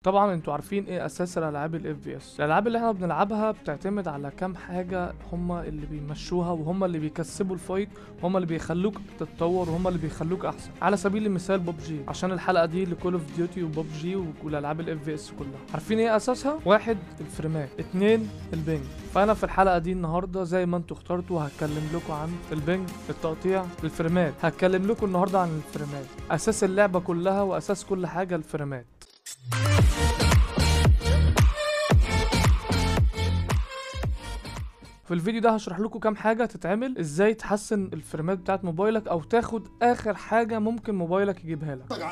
طبعا انتوا عارفين ايه اساس الالعاب الاف بي اس الالعاب اللي احنا بنلعبها بتعتمد على كام حاجه هما اللي بيمشوها وهما اللي بيكسبوا الفايت وهما اللي بيخلوك تتطور وهما اللي بيخلوك احسن على سبيل المثال ببجي عشان الحلقه دي لكول اوف ديوتي وببجي والالعاب الاف بي اس كلها عارفين ايه اساسها واحد الفريمات اتنين البنج فانا في الحلقه دي النهارده زي ما انتوا اخترتوا هتكلم لكم عن البنج التقطيع الفريمات هتكلم لكم النهارده عن الفريمات اساس اللعبه كلها واساس كل حاجه الفريمات في الفيديو ده هشرح لكم كام حاجه تتعمل ازاي تحسن الفريمات بتاعت موبايلك او تاخد اخر حاجه ممكن موبايلك يجيبها لك يا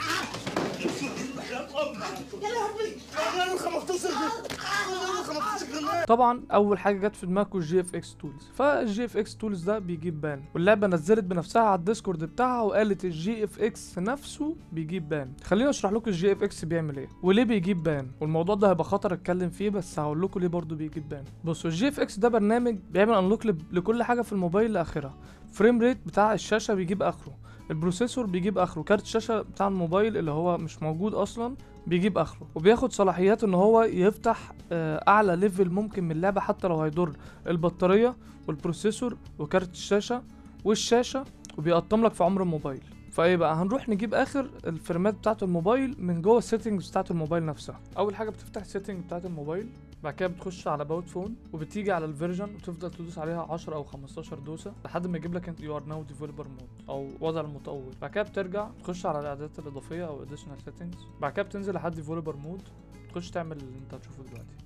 لهوي انا 15 انا 15 جنيه طبعا اول حاجه جت في دماغكم الجي اف اكس تولز فالجي اف اكس تولز ده بيجيب بان واللعبه نزلت بنفسها على الديسكورد بتاعها وقالت الجي اف اكس نفسه بيجيب بان خليني اشرح لكم الجي اف اكس بيعمل ايه وليه بيجيب بان والموضوع ده هيبقى خطر اتكلم فيه بس هقول لكم ليه برضه بيجيب بان بصوا الجي اف اكس ده برنامج بيعمل انلوك لكل حاجه في الموبايل لاخرها فريم ريت بتاع الشاشه بيجيب اخره البروسيسور بيجيب اخره كارت الشاشه بتاع الموبايل اللي هو مش موجود اصلا بيجيب اخره وبياخد صلاحيات ان هو يفتح آه، اعلى ليفل ممكن من اللعبه حتى لو هيضر البطاريه والبروسيسور وكارت الشاشه والشاشه وبيقطم لك في عمر الموبايل فايه بقى هنروح نجيب اخر الفريمات بتاعه الموبايل من جوه السيتنجز بتاعه الموبايل نفسها اول حاجه بتفتح السيتنج بتاعه الموبايل بعد كده بتخش على باوت فون وبتيجي على الفيرجن وتفضل تدوس عليها 10 او 15 دوسه لحد ما يجيب لك انت يو ار ناو ديفلوبر مود او وضع المطور بعد كده بترجع تخش على الاعدادات الاضافيه او اديشنال سيتنجز بعد كده بتنزل لحد ديفلوبر مود تخش تعمل اللي انت هتشوفه دلوقتي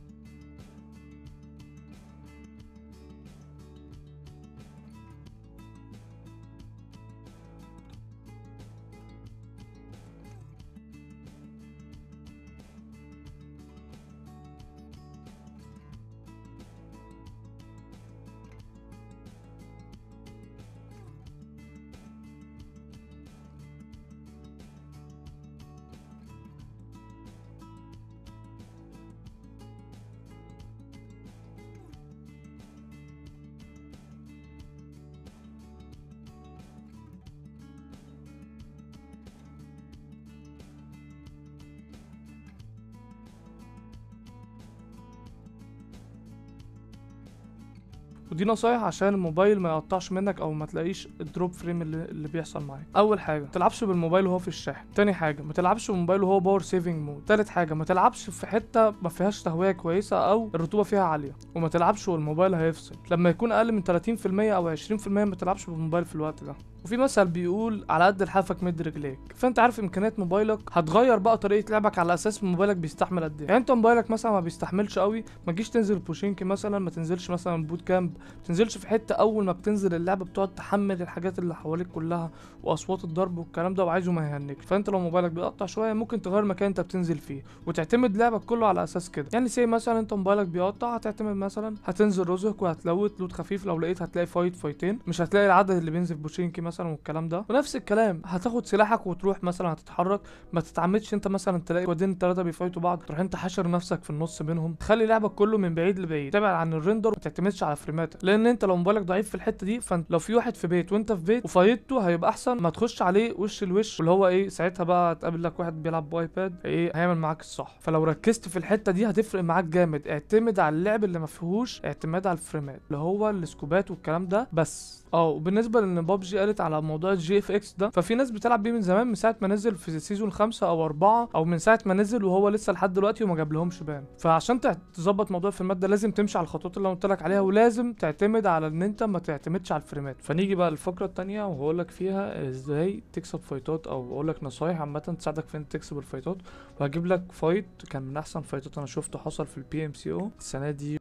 ودي نصايح عشان الموبايل ما يقطعش منك او ما تلاقيش الدروب فريم اللي, اللي بيحصل معاك اول حاجه ما تلعبش بالموبايل وهو في الشاحن تاني حاجه ما تلعبش بالموبايل وهو باور سيفنج مود تالت حاجه ما تلعبش في حته ما فيهاش تهويه كويسه او الرطوبه فيها عاليه وما تلعبش والموبايل هيفصل لما يكون اقل من 30% او 20% ما تلعبش بالموبايل في الوقت ده وفي مثل بيقول على قد لحافك مد رجليك فانت عارف امكانيات موبايلك هتغير بقى طريقه لعبك على اساس موبايلك بيستحمل قد ايه يعني انت موبايلك مثلا ما بيستحملش قوي ما تجيش تنزل بوشينكي مثلا ما تنزلش مثلا بوت كامب ما تنزلش في حته اول ما بتنزل اللعبه بتقعد تحمل الحاجات اللي حواليك كلها واصوات الضرب والكلام ده وعايزه ما يهنكش فانت لو موبايلك بيقطع شويه ممكن تغير المكان انت بتنزل فيه وتعتمد لعبك كله على اساس كده يعني سي مثلا انت موبايلك بيقطع هتعتمد مثلا هتنزل رزق وهتلوت لوت خفيف لو لقيت هتلاقي فايت فايتين مش هتلاقي العدد اللي بينزل في بوشينكي مثلا والكلام ده ونفس الكلام هتاخد سلاحك وتروح مثلا هتتحرك ما تتعمدش انت مثلا تلاقي وادين ثلاثه بيفايتوا بعض تروح انت حاشر نفسك في النص بينهم خلي لعبك كله من بعيد لبعيد تابع عن الريندر وما تعتمدش على فريماتك لان انت لو موبايلك ضعيف في الحته دي فانت لو في واحد في بيت وانت في بيت وفايته هيبقى احسن ما تخش عليه وش لوش واللي هو ايه ساعتها بقى تقابل لك واحد بيلعب بايباد ايه هيعمل معاك الصح فلو ركزت في الحته دي هتفرق معاك جامد اعتمد على اللعب اللي ما فيهوش اعتماد على الفريمات اللي هو السكوبات والكلام ده بس اه وبالنسبه لان بابجي قالت على موضوع الجي اف اكس ده ففي ناس بتلعب بيه من زمان من ساعه ما نزل في سيزون خمسة او أربعة او من ساعه ما نزل وهو لسه لحد دلوقتي وما جاب لهمش بان فعشان تع- تظبط موضوع الفريمات ده لازم تمشي على الخطوات اللي انا قلت لك عليها ولازم تعتمد على ان انت ما تعتمدش على الفريمات فنيجي بقى للفقره التانية وهقول لك فيها ازاي تكسب فايتات او اقول لك نصايح عامه تساعدك في انت تكسب الفايتات وهجيب لك فايت كان من احسن فايتات انا شفته حصل في البي ام سي او السنه دي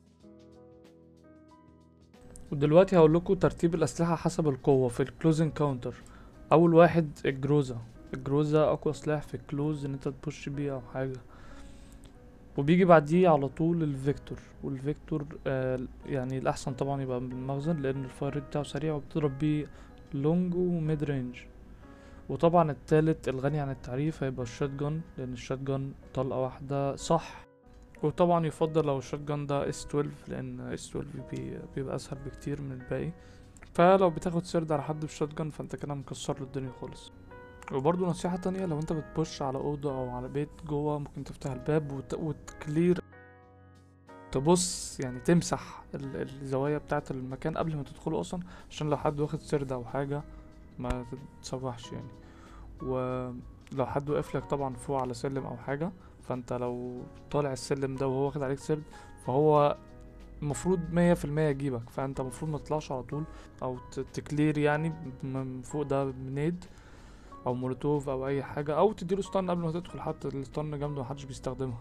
ودلوقتي هقول لكم ترتيب الأسلحة حسب القوة في الكلوز انكاونتر أول واحد الجروزة الجروزة أقوى سلاح في الكلوز إن أنت تبوش بيه أو حاجة وبيجي بعديه على طول الفيكتور والفيكتور آه يعني الأحسن طبعا يبقى بالمخزن لأن الفاير ريت بتاعه سريع وبتضرب بيه لونج وميد رينج وطبعا التالت الغني عن التعريف هيبقى الشوت جان لأن الشوت جان طلقة واحدة صح وطبعا يفضل لو الشوت جان ده اس 12 لان اس 12 بي بيبقى اسهل بكتير من الباقي فلو بتاخد سرد على حد بالشوت جان فانت كده مكسر له الدنيا خالص وبرضه نصيحة تانية لو انت بتبش على أوضة أو على بيت جوه ممكن تفتح الباب وت... وتكلير تبص يعني تمسح ال- الزوايا بتاعة المكان قبل ما تدخله أصلا عشان لو حد واخد سرد أو حاجة ما تتسوحش يعني ولو حد وقف لك طبعا فوق على سلم أو حاجة فانت لو طالع السلم ده وهو واخد عليك سرد فهو المفروض مية في المية يجيبك فانت المفروض ما تطلعش على طول او ت- تكلير يعني من فوق ده بنيد او مولوتوف او اي حاجه او تديله ستان قبل ما تدخل حتى الستان جامده محدش بيستخدمها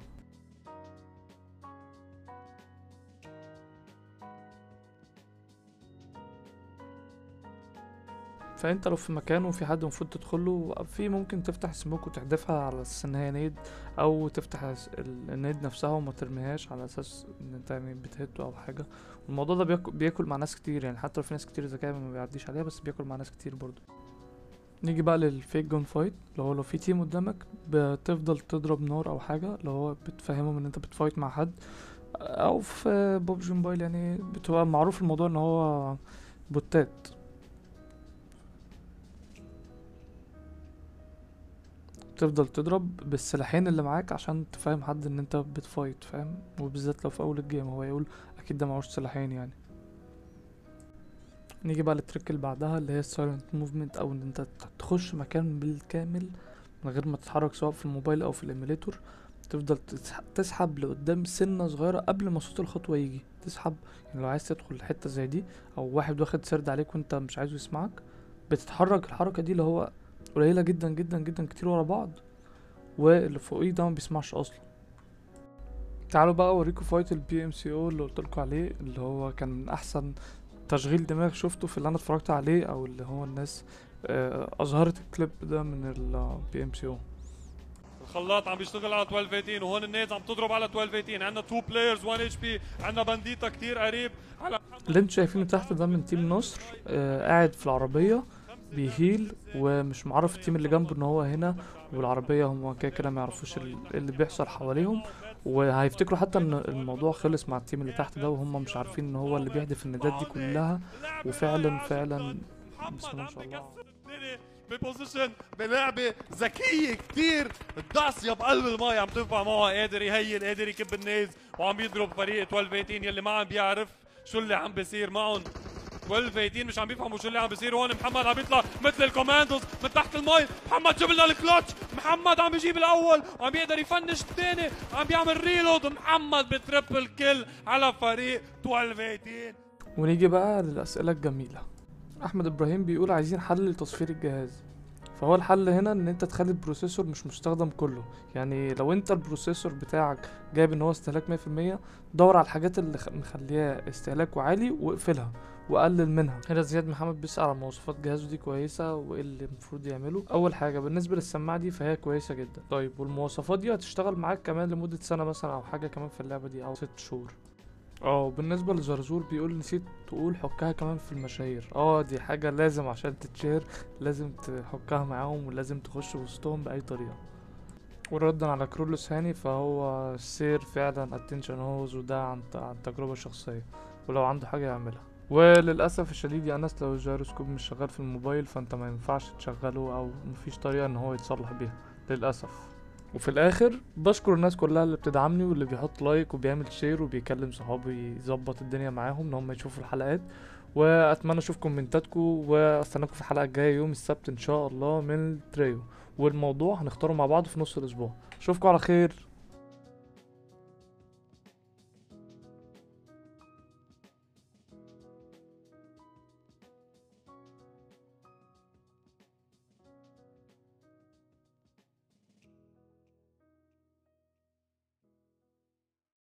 فانت لو في مكان وفي حد المفروض تدخله في ممكن تفتح سموك وتحدفها على اساس ان هي نيد او تفتح الس- ال- النيد نفسها وما ترميهاش على اساس ان انت يعني بتهته او حاجه الموضوع ده بياكل, بياكل مع ناس كتير يعني حتى لو في ناس كتير ذكيه ما بيعديش عليها بس بياكل مع ناس كتير برضو نيجي بقى للفيك جون فايت اللي هو لو في تيم قدامك بتفضل تضرب نار او حاجه اللي هو بتفهمهم ان انت بتفايت مع حد او في بوبجي موبايل يعني بتبقى معروف الموضوع ان هو بوتات تفضل تضرب بالسلاحين اللي معاك عشان تفهم حد ان انت بتفايت فاهم وبالذات لو في اول الجيم هو يقول اكيد ده معهوش سلاحين يعني نيجي بقى للتريك اللي بعدها اللي هي السايلنت موفمنت او ان انت تخش مكان بالكامل من غير ما تتحرك سواء في الموبايل او في الايميليتور تفضل تسح- تسحب لقدام سنة صغيرة قبل ما صوت الخطوة يجي تسحب يعني لو عايز تدخل حتة زي دي او واحد واخد سرد عليك وانت مش عايزه يسمعك بتتحرك الحركة دي اللي هو قليلة جدا جدا جدا كتير ورا بعض واللي فوقيه ده ما بيسمعش اصلا تعالوا بقى اوريكم فايت البي ام سي او اللي قلتلكوا عليه اللي هو كان من احسن تشغيل دماغ شفته في اللي انا اتفرجت عليه او اللي هو الناس آه، اظهرت الكليب ده من البي ام سي او الخلاط عم بيشتغل على 1218 وهون الناس عم تضرب على 1218 عندنا 2 بلايرز 1 اتش بي عندنا بانديتا كتير قريب على اللي انتوا شايفينه تحت ده من تيم نصر آه قاعد في العربية بيهيل ومش معرف التيم اللي جنبه ان هو هنا والعربية هم كده كده ما يعرفوش ال- اللي بيحصل حواليهم وهيفتكروا حتى ان الموضوع خلص مع التيم اللي تحت ده وهم مش عارفين ان هو اللي بيحدف الندات دي كلها وفعلا فعلا بسم الله ما شاء الله ببوزيشن بلعبة ذكية كتير الدعسية بقلب المي عم تنفع معه قادر يهيل قادر يكب الناس وعم يضرب فريق 1218 يلي ما عم بيعرف شو اللي عم بيصير معهم 1218 مش عم بيفهموا شو اللي عم بيصير هون محمد عم يطلع مثل الكوماندوز من تحت المي محمد جاب لنا الكلتش محمد عم بيجيب الاول وعم بيقدر يفنش الثاني عم بيعمل ريلود محمد بتربل كيل على فريق 1218 ونيجي بقى للأسئلة الجميلة أحمد إبراهيم بيقول عايزين حل لتصفير الجهاز فهو الحل هنا ان انت تخلي البروسيسور مش مستخدم كله يعني لو انت البروسيسور بتاعك جايب ان هو استهلاك 100% دور على الحاجات اللي خ- مخليها استهلاكه عالي واقفلها وقلل منها هنا زياد محمد بيسأل على مواصفات جهازه دي كويسة وايه اللي المفروض يعمله اول حاجة بالنسبة للسماعة دي فهي كويسة جدا طيب والمواصفات دي هتشتغل معاك كمان لمدة سنة مثلا او حاجة كمان في اللعبة دي او ست شهور اه بالنسبة لزرزور بيقول نسيت تقول حكها كمان في المشاهير اه دي حاجة لازم عشان تتشهر لازم تحكها معاهم ولازم تخش وسطهم بأي طريقة وردا على كرولوس هاني فهو سير فعلا اتنشن هوز وده عن عن تجربة شخصية ولو عنده حاجة يعملها وللأسف الشديد يا ناس لو الجيروسكوب مش شغال في الموبايل فانت ما ينفعش تشغله او مفيش طريقة ان هو يتصلح بيها للأسف وفي الاخر بشكر الناس كلها اللي بتدعمني واللي بيحط لايك وبيعمل شير وبيكلم صحابي يظبط الدنيا معاهم ان هم يشوفوا الحلقات واتمنى اشوف كومنتاتكم واستناكم في الحلقه الجايه يوم السبت ان شاء الله من التريو والموضوع هنختاره مع بعض في نص الاسبوع اشوفكم على خير